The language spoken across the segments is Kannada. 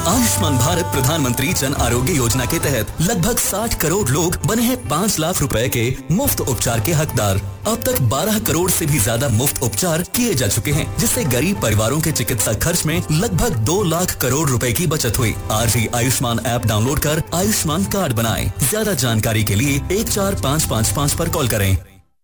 आयुष्मान भारत प्रधानमंत्री जन आरोग्य योजना के तहत लगभग 60 करोड़ लोग बने हैं 5 लाख रुपए के मुफ्त उपचार के हकदार अब तक 12 करोड़ से भी ज्यादा मुफ्त उपचार किए जा चुके हैं जिससे गरीब परिवारों के चिकित्सा खर्च में लगभग 2 लाख करोड़ रुपए की बचत हुई आज ही आयुष्मान ऐप डाउनलोड कर आयुष्मान कार्ड बनाएं ज्यादा जानकारी के लिए एक चार पाँच पाँच पाँच पर कॉल करें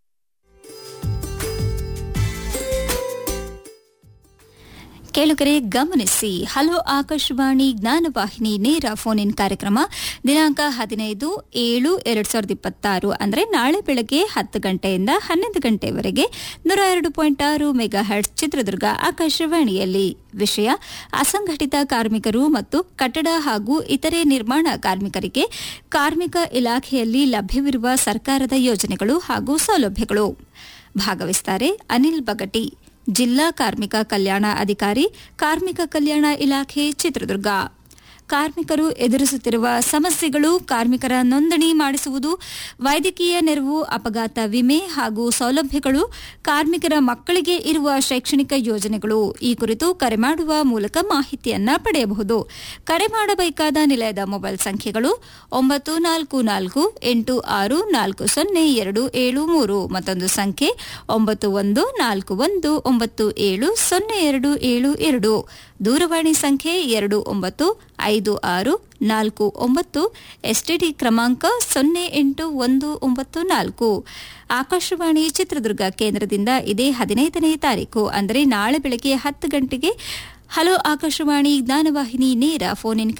ಕೇಳುಗರೆ ಗಮನಿಸಿ ಹಲೋ ಆಕಾಶವಾಣಿ ಜ್ಞಾನವಾಹಿನಿ ನೇರ ಫೋನ್ ಇನ್ ಕಾರ್ಯಕ್ರಮ ದಿನಾಂಕ ಹದಿನೈದು ಏಳು ಎರಡ್ ಸಾವಿರದ ಇಪ್ಪತ್ತಾರು ಅಂದ್ರೆ ನಾಳೆ ಬೆಳಗ್ಗೆ ಹತ್ತು ಗಂಟೆಯಿಂದ ಹನ್ನೊಂದು ಗಂಟೆವರೆಗೆ ನೂರ ಎರಡು ಪಾಯಿಂಟ್ ಆರು ಮೆಗಾ ಹರ್ಟ್ಸ್ ಚಿತ್ರದುರ್ಗ ಆಕಾಶವಾಣಿಯಲ್ಲಿ ವಿಷಯ ಅಸಂಘಟಿತ ಕಾರ್ಮಿಕರು ಮತ್ತು ಕಟ್ಟಡ ಹಾಗೂ ಇತರೆ ನಿರ್ಮಾಣ ಕಾರ್ಮಿಕರಿಗೆ ಕಾರ್ಮಿಕ ಇಲಾಖೆಯಲ್ಲಿ ಲಭ್ಯವಿರುವ ಸರ್ಕಾರದ ಯೋಜನೆಗಳು ಹಾಗೂ ಸೌಲಭ್ಯಗಳು ಭಾಗವಹಿಸುತ್ತಾರೆ ಅನಿಲ್ ಬಗಟಿ ಜಿಲ್ಲಾ ಕಾರ್ಮಿಕ ಕಲ್ಯಾಣ ಅಧಿಕಾರಿ ಕಾರ್ಮಿಕ ಕಲ್ಯಾಣ ಇಲಾಖೆ ಚಿತ್ರದುರ್ಗ ಕಾರ್ಮಿಕರು ಎದುರಿಸುತ್ತಿರುವ ಸಮಸ್ಯೆಗಳು ಕಾರ್ಮಿಕರ ನೋಂದಣಿ ಮಾಡಿಸುವುದು ವೈದ್ಯಕೀಯ ನೆರವು ಅಪಘಾತ ವಿಮೆ ಹಾಗೂ ಸೌಲಭ್ಯಗಳು ಕಾರ್ಮಿಕರ ಮಕ್ಕಳಿಗೆ ಇರುವ ಶೈಕ್ಷಣಿಕ ಯೋಜನೆಗಳು ಈ ಕುರಿತು ಕರೆ ಮಾಡುವ ಮೂಲಕ ಮಾಹಿತಿಯನ್ನ ಪಡೆಯಬಹುದು ಕರೆ ಮಾಡಬೇಕಾದ ನಿಲಯದ ಮೊಬೈಲ್ ಸಂಖ್ಯೆಗಳು ಒಂಬತ್ತು ನಾಲ್ಕು ನಾಲ್ಕು ಎಂಟು ಆರು ನಾಲ್ಕು ಸೊನ್ನೆ ಎರಡು ಏಳು ಮೂರು ಮತ್ತೊಂದು ಸಂಖ್ಯೆ ಒಂಬತ್ತು ಒಂದು ನಾಲ್ಕು ಒಂದು ಒಂಬತ್ತು ಏಳು ಸೊನ್ನೆ ಎರಡು ಏಳು ಎರಡು ದೂರವಾಣಿ ಸಂಖ್ಯೆ ಎರಡು ಒಂಬತ್ತು ಐದು ಆರು ನಾಲ್ಕು ಒಂಬತ್ತು ಎಸ್ಟಿಡಿ ಕ್ರಮಾಂಕ ಸೊನ್ನೆ ಎಂಟು ಒಂದು ಒಂಬತ್ತು ನಾಲ್ಕು ಆಕಾಶವಾಣಿ ಚಿತ್ರದುರ್ಗ ಕೇಂದ್ರದಿಂದ ಇದೇ ಹದಿನೈದನೇ ತಾರೀಕು ಅಂದರೆ ನಾಳೆ ಬೆಳಗ್ಗೆ ಹತ್ತು ಗಂಟೆಗೆ ಹಲೋ ಆಕಾಶವಾಣಿ ಜ್ಞಾನವಾಹಿನಿ ನೇರ ಫೋನ್ ಇನ್